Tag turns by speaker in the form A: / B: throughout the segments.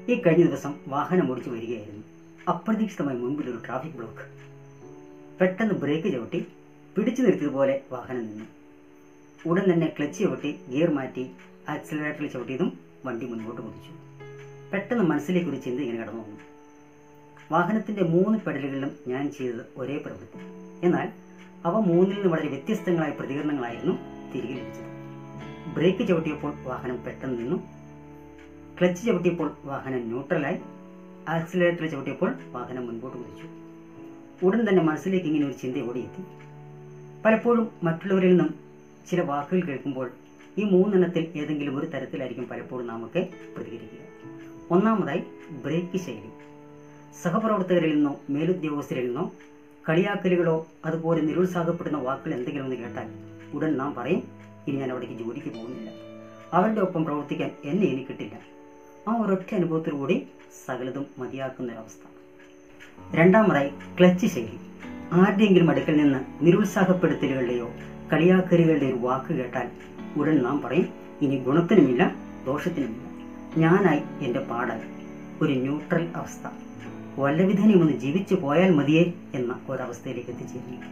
A: ഈ കഴിഞ്ഞ ദിവസം വാഹനം ഓടിച്ചു വരികയായിരുന്നു അപ്രതീക്ഷിതമായി മുൻപിൽ ഒരു ട്രാഫിക് ബ്ലോക്ക് പെട്ടെന്ന് ബ്രേക്ക് ചവിട്ടി പിടിച്ചു നിർത്തിയതുപോലെ വാഹനം നിന്നു ഉടൻ തന്നെ ക്ലച്ച് ചവിട്ടി ഗിയർ മാറ്റി ആക്സിലറേറ്ററിൽ ചവിട്ടിയതും വണ്ടി മുൻപോട്ട് കുതിച്ചു പെട്ടെന്ന് മനസ്സിലേക്ക് ഒരു ചിന്ത ഇങ്ങനെ കടന്നു വന്നു വാഹനത്തിന്റെ മൂന്ന് പെടലുകളിലും ഞാൻ ചെയ്തത് ഒരേ പ്രവൃത്തി എന്നാൽ അവ മൂന്നിൽ നിന്ന് വളരെ വ്യത്യസ്തങ്ങളായ പ്രതികരണങ്ങളായിരുന്നു തിരികെ ലഭിച്ചത് ബ്രേക്ക് ചവിട്ടിയപ്പോൾ വാഹനം പെട്ടെന്ന് നിന്നു ക്ലച്ച് ചവിട്ടിയപ്പോൾ വാഹനം ന്യൂട്രലായി ആക്സിലേറ്റർ ചവിട്ടിയപ്പോൾ വാഹനം മുൻപോട്ട് കുതിച്ചു ഉടൻ തന്നെ മനസ്സിലേക്ക് ഇങ്ങനെ ഒരു ചിന്ത ഓടിയെത്തി പലപ്പോഴും മറ്റുള്ളവരിൽ നിന്നും ചില വാക്കുകൾ കേൾക്കുമ്പോൾ ഈ മൂന്നെണ്ണത്തിൽ ഏതെങ്കിലും ഒരു തരത്തിലായിരിക്കും പലപ്പോഴും നാമൊക്കെ പ്രതികരിക്കുക ഒന്നാമതായി ബ്രേക്ക് ശൈലി സഹപ്രവർത്തകരിൽ നിന്നോ മേലുദ്യോഗസ്ഥരിൽ നിന്നോ കളിയാക്കലുകളോ അതുപോലെ നിരുത്സാഹപ്പെടുന്ന വാക്കുകൾ എന്തെങ്കിലും ഒന്ന് കേട്ടാൽ ഉടൻ നാം പറയും ഇനി ഞാൻ അവിടേക്ക് ജോലിക്ക് പോകുന്നില്ല അവരുടെ ഒപ്പം പ്രവർത്തിക്കാൻ എന്നെ ഇനി കിട്ടില്ല ആ ഒരൊറ്റ അനുഭവത്തിലൂടെ സകലതും മതിയാക്കുന്ന ഒരവസ്ഥ രണ്ടാമതായി ക്ലച്ച് ശൈലി ആരുടെയെങ്കിലും അടുക്കൽ നിന്ന് നിരുത്സാഹപ്പെടുത്തലുകളുടെയോ കളിയാക്കലുകളുടെയോ ഒരു വാക്ക് കേട്ടാൽ ഉടൻ നാം പറയും ഇനി ഗുണത്തിനുമില്ല ദോഷത്തിനുമില്ല ഞാനായി എൻ്റെ പാടായി ഒരു ന്യൂട്രൽ അവസ്ഥ വല്ലവിധനെയും ഒന്ന് ജീവിച്ചു പോയാൽ മതിയേ എന്ന ഒരവസ്ഥയിലേക്ക് എത്തിച്ചേരുന്നു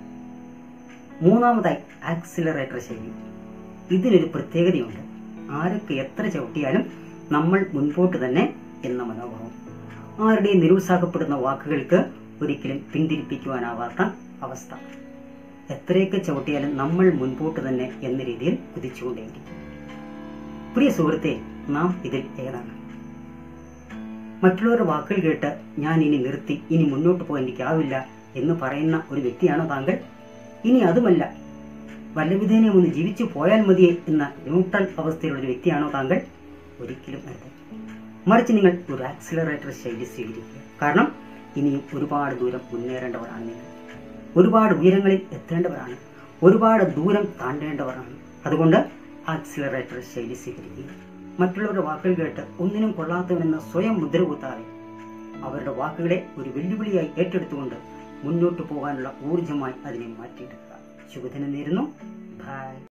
A: മൂന്നാമതായി ആക്സിലറേറ്റർ ശൈലി ഇതിനൊരു പ്രത്യേകതയുണ്ട് ആരൊക്കെ എത്ര ചവിട്ടിയാലും നമ്മൾ മുൻപോട്ട് തന്നെ എന്ന മനോഭാവം ആരുടെയും നിരുത്സാഹപ്പെടുന്ന വാക്കുകൾക്ക് ഒരിക്കലും പിന്തിരിപ്പിക്കുവാനാവാത്ത അവസ്ഥ എത്രയൊക്കെ ചവിട്ടിയാലും നമ്മൾ മുൻപോട്ട് തന്നെ എന്ന രീതിയിൽ കുതിച്ചുകൊണ്ടേയിരിക്കും പ്രിയ സുഹൃത്തെ നാം ഇതിൽ ഏതാണ് മറ്റുള്ളവരുടെ വാക്കുകൾ കേട്ട് ഞാൻ ഇനി നിർത്തി ഇനി മുന്നോട്ട് പോകാൻ എനിക്കാവില്ല എന്ന് പറയുന്ന ഒരു വ്യക്തിയാണോ താങ്കൾ ഇനി അതുമല്ല വല്ലവിധേനയും ഒന്ന് ജീവിച്ചു പോയാൽ മതിയേ എന്ന ന്യൂട്രൽ അവസ്ഥയിലുള്ള ഒരു വ്യക്തിയാണോ താങ്കൾ ഒരിക്കലും അല്ല മറിച്ച് നിങ്ങൾ ഒരു ആക്സിലറേറ്റർ ശൈലി സ്വീകരിക്കുക കാരണം ഇനിയും ഒരുപാട് ദൂരം മുന്നേറേണ്ടവരാണ് നിങ്ങൾ ഒരുപാട് ഉയരങ്ങളിൽ എത്തേണ്ടവരാണ് ഒരുപാട് ദൂരം താണ്ടേണ്ടവരാണ് അതുകൊണ്ട് ആക്സിലറേറ്റർ ശൈലി സ്വീകരിക്കുക മറ്റുള്ളവരുടെ വാക്കുകൾ കേട്ട് ഒന്നിനും കൊള്ളാത്തവനെന്ന് സ്വയം മുദ്ര കുത്താതെ അവരുടെ വാക്കുകളെ ഒരു വെല്ലുവിളിയായി ഏറ്റെടുത്തുകൊണ്ട് മുന്നോട്ട് പോകാനുള്ള ഊർജമായി അതിനെ മാറ്റിയെടുക്കുക ശുഭദിനം നേരുന്നു ബൈ